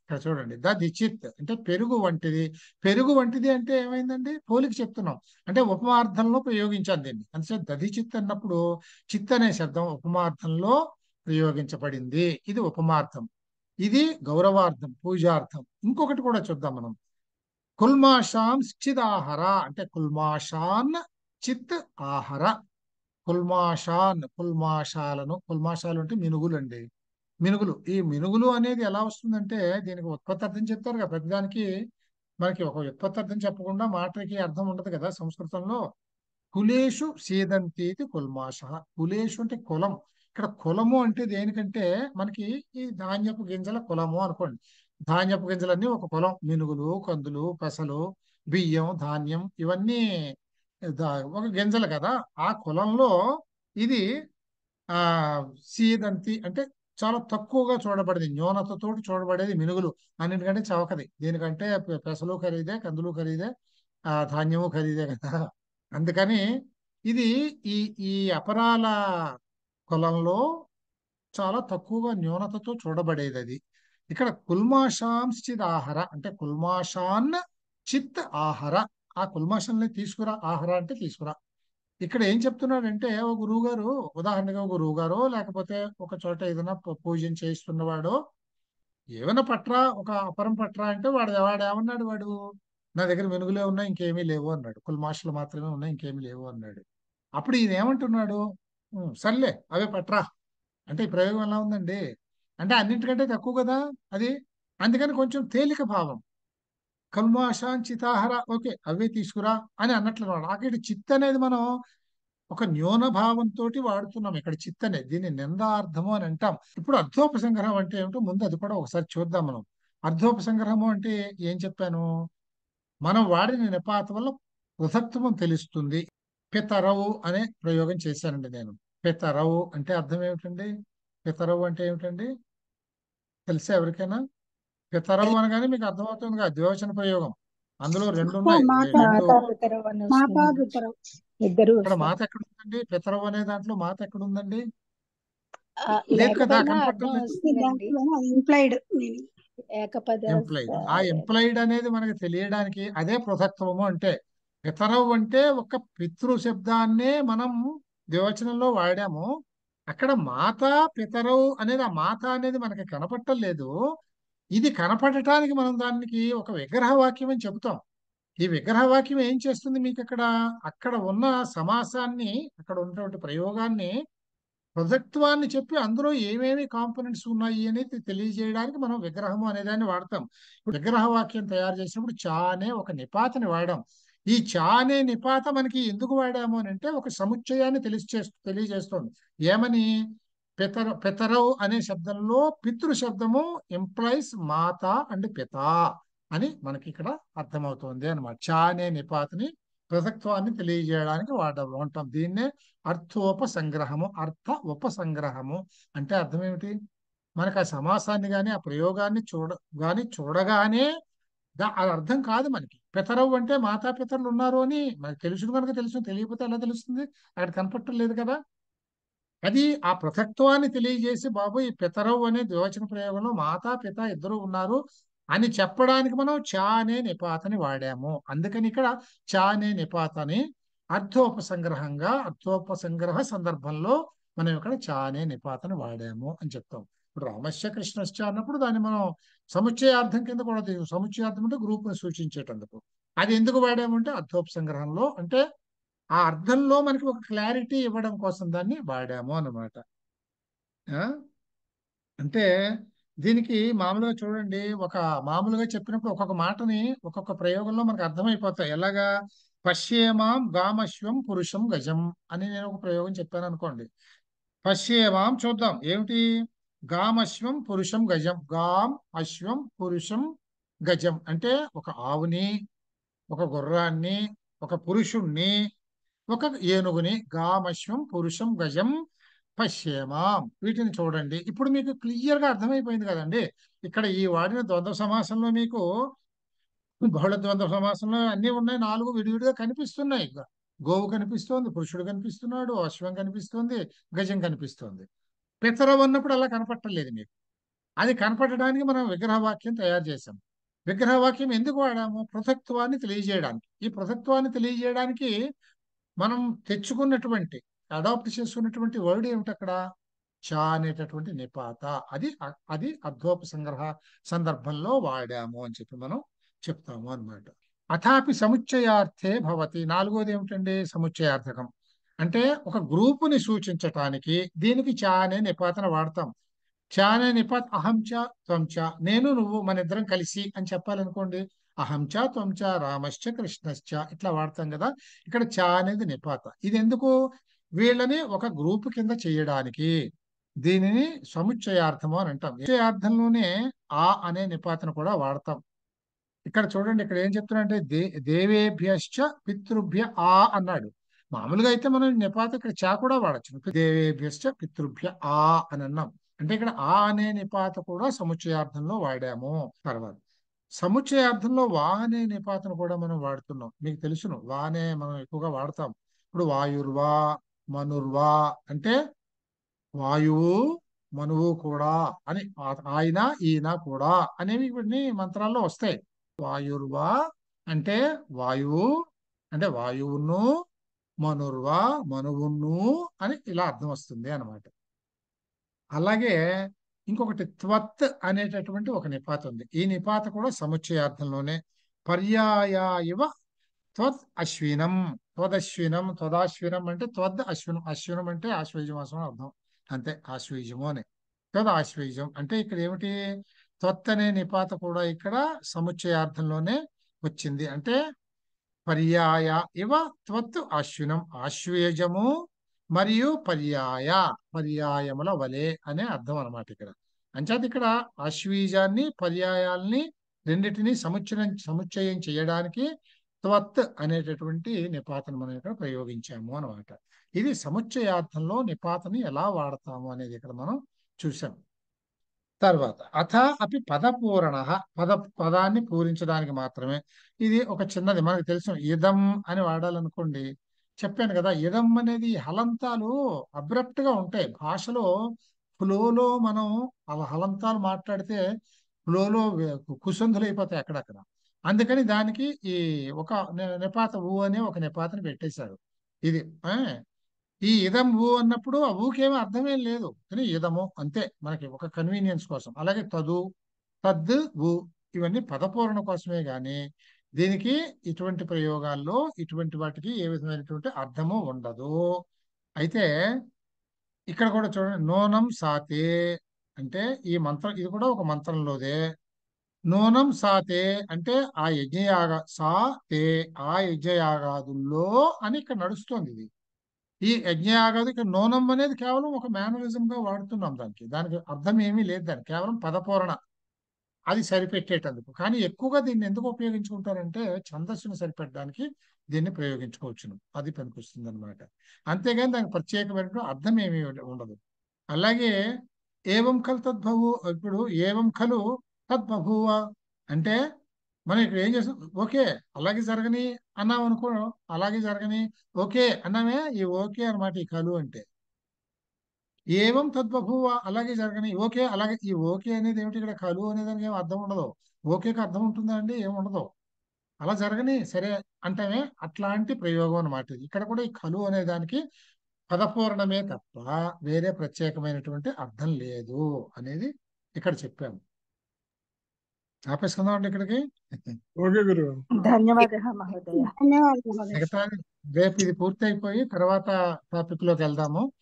ఇక్కడ చూడండి దధిచిత్ అంటే పెరుగు వంటిది పెరుగు వంటిది అంటే ఏమైందండి పోలిక చెప్తున్నాం అంటే ఉపమార్థంలో ప్రయోగించాను దీన్ని అందుకే దధిచిత్ అన్నప్పుడు చిత్ అనే శబ్దం ఉపమార్థంలో ప్రయోగించబడింది ఇది ఉపమార్థం ఇది గౌరవార్థం పూజార్థం ఇంకొకటి కూడా చూద్దాం మనం కుల్మాషాం చిదాహర అంటే కుల్మాషాన్ చిత్ ఆహర కుల్మాషాన్ కుల్మాషాలను కుల్మాషాలు అంటే మినుగులు అండి మినుగులు ఈ మినుగులు అనేది ఎలా వస్తుందంటే దీనికి ఉత్పత్తి అర్థం చెప్తారు కదా ప్రతిదానికి మనకి ఒక ఉత్పత్తి అర్థం చెప్పకుండా మాటకి అర్థం ఉండదు కదా సంస్కృతంలో కులేషు సీదంతీతి కుల్మాష కులేషు అంటే కులం ఇక్కడ కులము అంటే దేనికంటే మనకి ఈ ధాన్యపు గింజల కులము అనుకోండి ధాన్యపు గింజలన్నీ ఒక కులం మినుగులు కందులు పెసలు బియ్యం ధాన్యం ఇవన్నీ దా- ఒక గింజలు కదా ఆ కులంలో ఇది ఆ సీదంతి అంటే చాలా తక్కువగా చూడబడేది న్యూనతతోటి చూడబడేది మినుగులు అన్నిటికంటే చవకది దీనికంటే పె- పెసలు ఖరీదే కందులు ఖరీదే ఆ ధాన్యము ఖరీదే కదా అందుకని ఇది ఈ ఈ అపరాల కులంలో చాలా తక్కువగా న్యూనతతో చూడబడేది అది ఇక్కడ కుల్మాషాంశ్చిత్ ఆహార అంటే కుల్మాషాన్ చిత్ ఆహార ఆ కుల్మాషాన్ని తీసుకురా ఆహార అంటే తీసుకురా ఇక్కడ ఏం చెప్తున్నాడంటే ఒక గురువు గారు ఉదాహరణగా ఒక గురువు గారు లేకపోతే ఒక చోట ఏదైనా పూ- పూజన చేస్తున్నవాడు ఏమైనా పట్రా ఒక అపరం పట్రా అంటే వాడు వాడు ఏమన్నాడు వాడు నా దగ్గర మెనుగులే ఉన్నాయి ఇంకేమీ లేవు అన్నాడు కుల్మాషలు మాత్రమే ఉన్నాయి ఇంకేమీ లేవు అన్నాడు అప్పుడు ఈయన ఏమంటున్నాడు "ఉం, సర్లే అవే పట్రా అంటే ఈ ప్రయోగం ఎలా ఉందండి అంటే అన్నింటికంటే తక్కువ కదా అది అందుకని కొంచెం తేలిక భావం కల్మాషాన్ చితాహర ఓకే అవే తీసుకురా అని అన్నట్లు అన్నమాట. అక్కడ చిత్ అనేది మనం ఒక న్యూన భావంతో వాడుతున్నాం ఇక్కడ చిత్ అనేది దీన్ని నిందార్థము అని అంటాం ఇప్పుడు అర్థోపసంగ్రహం అంటే ఏమిటో ముందు అది కూడా ఒకసారి చూద్దాం మనం అర్థోపసంగ్రహము అంటే ఏం చెప్పాను మనం వాడిన నిపాత వల్ల పృథక్త్వం తెలుస్తుంది పితరవు అనే ప్రయోగం చేశానండి నేను పితరవు అంటే అర్థం ఏమిటండి పితరవు అంటే ఏమిటండి తెలుసా ఎవరికైనా పితరవు అనగానే మీకు అర్థమవుతుంది కదా ద్వివచన ప్రయోగం అందులో రెండు ఉన్నాయి మాత రెండు పితరవు అని మాతా వస్తుంది. పితరవు ఇద్దరు ఇక్కడ వస్తారు. మాత ఎక్కడ ఉందండి పితరవు అనే దాంట్లో మాత ఎక్కడ ఉందండి ఆ, లేదు కదా లేకపోయినా కనపడటం అర్థం లేదు వస్తుందండి ఇంప్లైడ్ మీనింగ్ ఏకపద ఎంప్లాయిడ్ ఆ ఎంప్లాయిడ్ అనేది మనకి తెలియడానికి అదే పృథక్త్వము అంటే పితరవు అంటే ఒక పితృ శబ్దాన్నే మనం ద్వివచనంలో వాడాము అక్కడ మాత పితరవు అనేది ఆ మాత అనేది మనకి కనపడటం లేదు ఇది కనపడటానికి మనం దానికి ఒక విగ్రహ వాక్యం అని చెబుతాం ఈ విగ్రహ వాక్యం ఏం చేస్తుంది మీకు అక్కడ అక్కడ ఉన్న సమాసాన్ని అక్కడ ఉన్నటువంటి ప్రయోగాన్ని పృథక్త్వాన్ని చెప్పి అందులో ఏమేమి కాంపోనెంట్స్ ఉన్నాయి అనేది తెలియజేయడానికి మనం విగ్రహము అనేదాన్ని వాడతాం విగ్రహ వాక్యం తయారు చేసినప్పుడు చా అనే ఒక నిపాతని వాడాం ఈ చా అనే నిపాత మనకి ఎందుకు వాడాము అని అంటే ఒక సముచ్చయాన్ని తెలియచే తెలియజేస్తుంది ఏమని పితర పితరవు అనే శబ్దంలో పితృ శబ్దము ఎంప్లాయిస్ మాత అండ్ పిత అని మనకి ఇక్కడ అర్థమవుతుంది అనమాట చా అనే నిపాతని పృథక్త్వాన్ని తెలియజేయడానికి వాడ ఉంటాం దీన్నే అర్థోపసంగ్రహము అర్థ ఉపసంగ్రహము అంటే అర్థం ఏమిటి మనకు ఆ సమాసాన్ని కానీ ఆ ప్రయోగాన్ని చూడ కానీ చూడగానే దా- అది అర్థం కాదు మనకి పితరవు అంటే మాతా పితరులు ఉన్నారు అని మనకు తెలుసు కనుక తెలుసు తెలియకపోతే ఎలా తెలుస్తుంది అక్కడ కనపడటం లేదు కదా అది ఆ పృథక్త్వాన్ని తెలియజేసి బాబు ఈ పితరవు అనే ద్వివచన ప్రయోగంలో మాతా పిత ఇద్దరు ఉన్నారు అని చెప్పడానికి మనం చా అనే నిపాతని వాడాము అందుకని ఇక్కడ చా అనే నిపాతని అర్థోపసంగ్రహంగా అర్థోపసంగ్రహ సందర్భంలో మనం ఇక్కడ చా అనే నిపాతని వాడాము అని చెప్తాం ఇప్పుడు రామస్య కృష్ణశ్చ అన్నప్పుడు దాన్ని మనం సముచ్చయార్థం కింద కూడా తీసు సముచ్చయార్థం అంటే గ్రూప్ ని సూచించేటందుకు అది ఎందుకు వాడామంటే అర్థోపసంగ్రహంలో అంటే ఆ అర్థంలో మనకి ఒక క్లారిటీ ఇవ్వడం కోసం దాన్ని వాడాము అన్నమాట ఆ? అంటే దీనికి మామూలుగా చూడండి ఒక మామూలుగా చెప్పినప్పుడు ఒక్కొక్క మాటని ఒక్కొక్క ప్రయోగంలో మనకు అర్థమైపోతాయి ఎలాగా పశ్యేమాం గామశ్వం పురుషం గజం అని నేను ఒక ప్రయోగం చెప్పాను అనుకోండి పశ్యేమాం చూద్దాం ఏమిటి గామశ్వం పురుషం గజం గాం అశ్వం పురుషం గజం అంటే ఒక ఆవుని ఒక గుర్రాన్ని ఒక పురుషుణ్ణి ఒక ఏనుగుని గామశ్వం పురుషం గజం పశ్యేమాం వీటిని చూడండి ఇప్పుడు మీకు క్లియర్ గా అర్థమైపోయింది కదండి ఇక్కడ ఈ వాడిన ద్వంద్వ సమాసంలో మీకు బహుళ ద్వంద్వ సమాసంలో అన్ని ఉన్నాయి నాలుగు విడివిడిగా కనిపిస్తున్నాయి గోవు కనిపిస్తోంది పురుషుడు కనిపిస్తున్నాడు అశ్వం కనిపిస్తోంది గజం కనిపిస్తోంది పితరవు అన్నప్పుడు అలా కనపట్టలేదు మీకు అది కనపడడానికి మనం విగ్రహవాక్యం తయారు చేసాం విగ్రహవాక్యం ఎందుకు వాడాము పృథక్త్వాన్ని తెలియజేయడానికి ఈ పృథక్త్వాన్ని తెలియజేయడానికి మనం తెచ్చుకున్నటువంటి అడాప్ట్ చేసుకున్నటువంటి వర్డ్ ఏమిటి అక్కడ చా అనేటటువంటి నిపాత అది అది అద్వోప సంగ్రహ సందర్భంలో వాడాము అని చెప్పి మనం చెప్తాము అన్నమాట అథాపి సముచ్చయార్థే భవతి నాలుగోది ఏమిటండి సముచ్చయార్థకం అంటే ఒక గ్రూపుని సూచించటానికి దీనికి చా అనే నిపాతన వాడతాం చా అనే నిపాత్ అహం చ త్వం చ నేను నువ్వు మన ఇద్దరం కలిసి అని చెప్పాలనుకోండి అహం చ త్వం చ రామశ్చ కృష్ణశ్చ ఇట్లా వాడతాం కదా ఇక్కడ చా అనేది నిపాత ఇది ఎందుకు వీళ్ళని ఒక గ్రూప్ కింద చేయడానికి దీనిని సముచ్చయార్థము అని అంటాం సముచ్చయార్థంలోనే ఆ అనే నిపాతను కూడా వాడతాం ఇక్కడ చూడండి ఇక్కడ ఏం చెప్తున్నాడంటే దే దేవేభ్యశ్చ పితృభ్య ఆ అన్నాడు మామూలుగా అయితే మనం నిపాత ఇక్కడ చా కూడా వాడచ్చు దేవేభ్యశ్చ పితృభ్య ఆ అని అన్నాం అంటే ఇక్కడ ఆ అనే నిపాత కూడా సముచ్చయార్థంలో వాడాము తర్వాత సముచ్చయార్థంలో వా అనే నిపాతను కూడా మనం వాడుతున్నాం మీకు తెలుసును వా అనే మనం ఎక్కువగా వాడతాం ఇప్పుడు వాయుర్వా మనుర్వా అంటే వాయువు మనువు కూడా అని ఆయన ఈయన కూడా అనేవి ఇవన్నీ మంత్రాల్లో వస్తాయి వాయుర్వా అంటే వాయువు అంటే వాయువును మనుర్వా మనువును అని ఇలా అర్థం వస్తుంది అనమాట అలాగే ఇంకొకటి త్వత్ అనేటటువంటి ఒక నిపాత ఉంది ఈ నిపాత కూడా సముచ్చయార్థంలోనే పర్యాయ ఇవ త్వత్ అశ్వినం త్వదశ్వినం త్వదాశ్వినం అంటే త్వద్ అశ్వినం అశ్వినం అంటే ఆశ్వయుజ మాసం అని అర్థం అంతే ఆశ్వయుజము అని త్వద్ ఆశ్వయుజం అంటే ఇక్కడ ఏమిటి త్వత్ అనే నిపాత కూడా ఇక్కడ సముచ్చయార్థంలోనే వచ్చింది అంటే పర్యాయ ఇవ త్వత్ అశ్వినం ఆశ్వయుజము మరియు పర్యాయ పర్యాయముల వలె అనే అర్థం అనమాట ఇక్కడ అంచేత ఇక్కడ ఆశ్వీజాన్ని పర్యాయాల్ని రెండింటిని సముచ్చయం సముచ్చయం చేయడానికి త్వత్ అనేటటువంటి నిపాతను మనం ఇక్కడ ప్రయోగించాము అనమాట ఇది సముచ్చయార్థంలో నిపాతని ఎలా వాడతాము అనేది ఇక్కడ మనం చూసాం తర్వాత అథ అపి పదపూరణ పద పదాన్ని పూరించడానికి మాత్రమే ఇది ఒక చిన్నది మనకు తెలుసు ఇదం అని వాడాలనుకోండి చెప్పాను కదా ఇదం అనేది హలంతాలు అబ్రప్ట్ గా ఉంటాయి భాషలో ఫ్లోలో మనం అలా హలంతాలు మాట్లాడితే ఫ్లోలో కుసంధులు అయిపోతాయి అక్కడక్కడ అందుకని దానికి ఈ ఒక నిపాత ఊ అనే ఒక నిపాతని పెట్టేశారు ఇది ఈ ఇదం ఊ అన్నప్పుడు ఆ ఊకేమీ అర్థమేం లేదు కానీ ఇదము అంతే మనకి ఒక కన్వీనియన్స్ కోసం అలాగే తదు తద్ ఊ ఇవన్నీ పదపూరణ కోసమే గాని దీనికి ఇటువంటి ప్రయోగాల్లో ఇటువంటి వాటికి ఏ విధమైనటువంటి అర్థము ఉండదు అయితే ఇక్కడ కూడా చూడండి నోనం సాతే అంటే ఈ మంత్రం ఇది కూడా ఒక మంత్రంలోదే నూనం సాతే అంటే ఆ యజ్ఞయాగ సా తే ఆ యజ్ఞయాగాదుల్లో అని ఇక్కడ నడుస్తుంది ఇది ఈ యజ్ఞయాగాది ఇక్కడ నూనం అనేది కేవలం ఒక మేనరిజం గా వాడుతున్నాం దానికి దానికి అర్థం ఏమీ లేదు దానికి కేవలం పదపూరణ అది సరిపెట్టేటందుకు కానీ ఎక్కువగా దీన్ని ఎందుకు ఉపయోగించుకుంటారంటే ఛందస్సును సరిపెట్టడానికి దీన్ని ప్రయోగించుకోవచ్చును అది పనికొస్తుంది అనమాట అంతేగాని దానికి ప్రత్యేకమైన అర్థం ఏమీ ఉండదు అలాగే ఏవం ఖలు తద్భవు ఇప్పుడు ఏవం ఖలు తద్బభువ అంటే మనం ఇక్కడ ఏం చేస్తాం ఓకే అలాగే జరగని అన్నాం అనుకో అలాగే జరగని ఓకే అన్నామే ఈ ఓకే అనమాట ఈ కలు అంటే ఏవం తద్బభువ అలాగే జరగని ఓకే అలాగే ఈ ఓకే అనేది ఏమిటి ఇక్కడ కలు అనే దానికి ఏం అర్థం ఉండదు ఓకేకి అర్థం ఉంటుందా అండి ఏం ఉండదు అలా జరగని సరే అంటేనే అట్లాంటి ప్రయోగం అనమాట ఇక్కడ కూడా ఈ కలు అనే దానికి పదపూర్ణమే తప్ప వేరే ప్రత్యేకమైనటువంటి అర్థం లేదు అనేది ఇక్కడ చెప్పాము ఆపేసుకుందాం అండి ఇక్కడికి ఓకే గురువు ధన్యవాదः మహోదయ ధన్యవాదాలు మహోదయ మిగతా రేపు ఇది పూర్తి అయిపోయి తర్వాత టాపిక్ లోకి వెళ్దాము